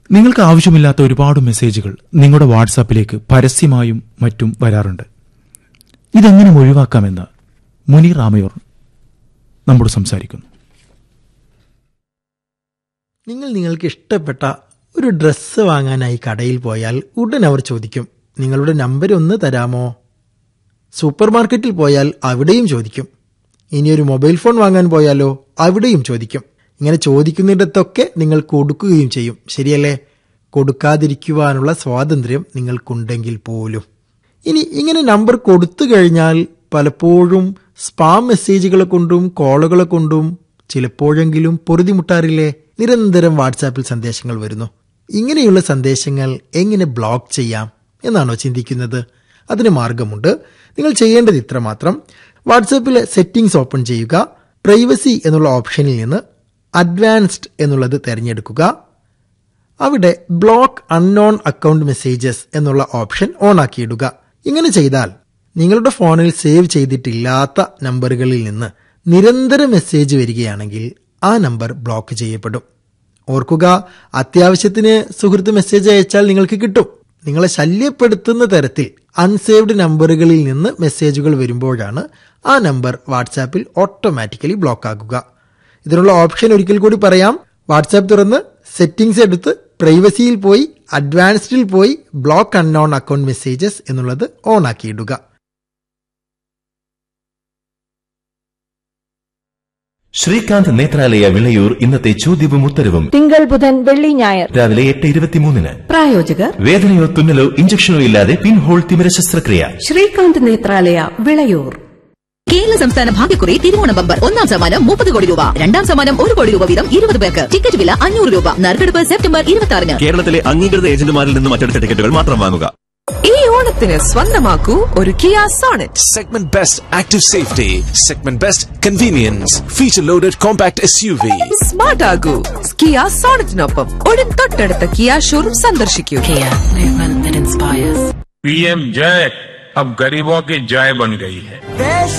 നിങ്ങൾക്ക് ആവശ്യമില്ലാത്ത ഒരുപാട് മെസ്സേജുകൾ നിങ്ങളുടെ വാട്സാപ്പിലേക്ക് പരസ്യമായും മറ്റും വരാറുണ്ട് ഇതെങ്ങനെ ഒഴിവാക്കാമെന്ന് മുനീർ രാമയോർ നമ്മോട് സംസാരിക്കുന്നു നിങ്ങൾ നിങ്ങൾക്ക് ഇഷ്ടപ്പെട്ട ഒരു ഡ്രസ്സ് വാങ്ങാനായി കടയിൽ പോയാൽ ഉടൻ അവർ ചോദിക്കും നിങ്ങളുടെ നമ്പർ ഒന്ന് തരാമോ സൂപ്പർ മാർക്കറ്റിൽ പോയാൽ അവിടെയും ചോദിക്കും ഇനി ഒരു മൊബൈൽ ഫോൺ വാങ്ങാൻ പോയാലോ അവിടെയും ചോദിക്കും ഇങ്ങനെ ചോദിക്കുന്നിടത്തൊക്കെ നിങ്ങൾ കൊടുക്കുകയും ചെയ്യും ശരിയല്ലേ കൊടുക്കാതിരിക്കുവാനുള്ള സ്വാതന്ത്ര്യം നിങ്ങൾക്കുണ്ടെങ്കിൽ പോലും ഇനി ഇങ്ങനെ നമ്പർ കൊടുത്തു കഴിഞ്ഞാൽ പലപ്പോഴും സ്പാം മെസ്സേജുകളെ കൊണ്ടും കോളുകളെ കൊണ്ടും ചിലപ്പോഴെങ്കിലും പൊറുതിമുട്ടാറില്ലേ നിരന്തരം വാട്സാപ്പിൽ സന്ദേശങ്ങൾ വരുന്നു ഇങ്ങനെയുള്ള സന്ദേശങ്ങൾ എങ്ങനെ ബ്ലോക്ക് ചെയ്യാം എന്നാണോ ചിന്തിക്കുന്നത് അതിന് മാർഗമുണ്ട് നിങ്ങൾ ചെയ്യേണ്ടത് ഇത്ര മാത്രം വാട്സാപ്പിലെ സെറ്റിംഗ്സ് ഓപ്പൺ ചെയ്യുക പ്രൈവസി എന്നുള്ള ഓപ്ഷനിൽ നിന്ന് അഡ്വാൻസ്ഡ് എന്നുള്ളത് തിരഞ്ഞെടുക്കുക അവിടെ ബ്ലോക്ക് അൺനോൺ അക്കൗണ്ട് മെസ്സേജസ് എന്നുള്ള ഓപ്ഷൻ ഓൺ ആക്കിയിടുക ഇങ്ങനെ ചെയ്താൽ നിങ്ങളുടെ ഫോണിൽ സേവ് ചെയ്തിട്ടില്ലാത്ത നമ്പറുകളിൽ നിന്ന് നിരന്തര മെസ്സേജ് വരികയാണെങ്കിൽ ആ നമ്പർ ബ്ലോക്ക് ചെയ്യപ്പെടും ഓർക്കുക അത്യാവശ്യത്തിന് സുഹൃത്ത് മെസ്സേജ് അയച്ചാൽ നിങ്ങൾക്ക് കിട്ടും നിങ്ങളെ ശല്യപ്പെടുത്തുന്ന തരത്തിൽ അൺസേവ്ഡ് നമ്പറുകളിൽ നിന്ന് മെസ്സേജുകൾ വരുമ്പോഴാണ് ആ നമ്പർ വാട്സാപ്പിൽ ഓട്ടോമാറ്റിക്കലി ബ്ലോക്ക് ആകുക ഇതിനുള്ള ഓപ്ഷൻ ഒരിക്കൽ കൂടി പറയാം വാട്സാപ്പ് തുറന്ന് സെറ്റിംഗ്സ് എടുത്ത് പ്രൈവസിയിൽ പോയി അഡ്വാൻസ്ഡിൽ പോയി ബ്ലോക്ക് അൺനോൺ അക്കൗണ്ട് മെസ്സേജസ് എന്നുള്ളത് ഓൺ ആക്കിയിടുക ശ്രീകാന്ത് നേത്രാലയ വിളയൂർ ഇന്നത്തെ ചോദ്യവും ഉത്തരവും തിങ്കൾ ബുധൻ വെള്ളി ഞായർ രാവിലെ എട്ട് ഇരുപത്തിമൂന്നിന് പ്രായോജകർ വേദനയോ തുന്നലോ ഇഞ്ചക്ഷനോ ഇല്ലാതെ പിൻഹോൾ തിമിര ശസ്ത്രക്രിയ ശ്രീകാന്ത് നേത്രാലയ വിളയൂർ കേരള സംസ്ഥാന ഭാഗ്യക്കുറി തിരുവോണ ബമ്പർ ഒന്നാം സമ്മാനം മുപ്പത് കോടി രൂപ രണ്ടാം സമ്മാനം ഒരു കോടി രൂപ വീതം ഇരുപത് പേർക്ക് ടിക്കറ്റ് വില അഞ്ഞൂറ് രൂപ നറുക്കെടുപ്പ് സെപ്റ്റംബർ ഇരുപത്തി ആറിന് കേരളത്തിലെ അംഗീകൃത ഏജന്റുമാരിൽ നിന്ന് മറ്റെടുത്ത ടിക്കറ്റുകൾ മാത്രം വാങ്ങുക ഈ ഓണത്തിന് സ്വന്തമാക്കൂ ഒരു Kia Sonet Segment Best Active Safety, Segment Best Convenience, Feature Loaded Compact SUV. Smart ആകൂ കിയ സോണറ്റിനൊപ്പം ഉടൻ തൊട്ടടുത്ത കിയ ഷോറൂം സന്ദർശിക്കൂ पीएम जय अब गरीबों की जय बन गई है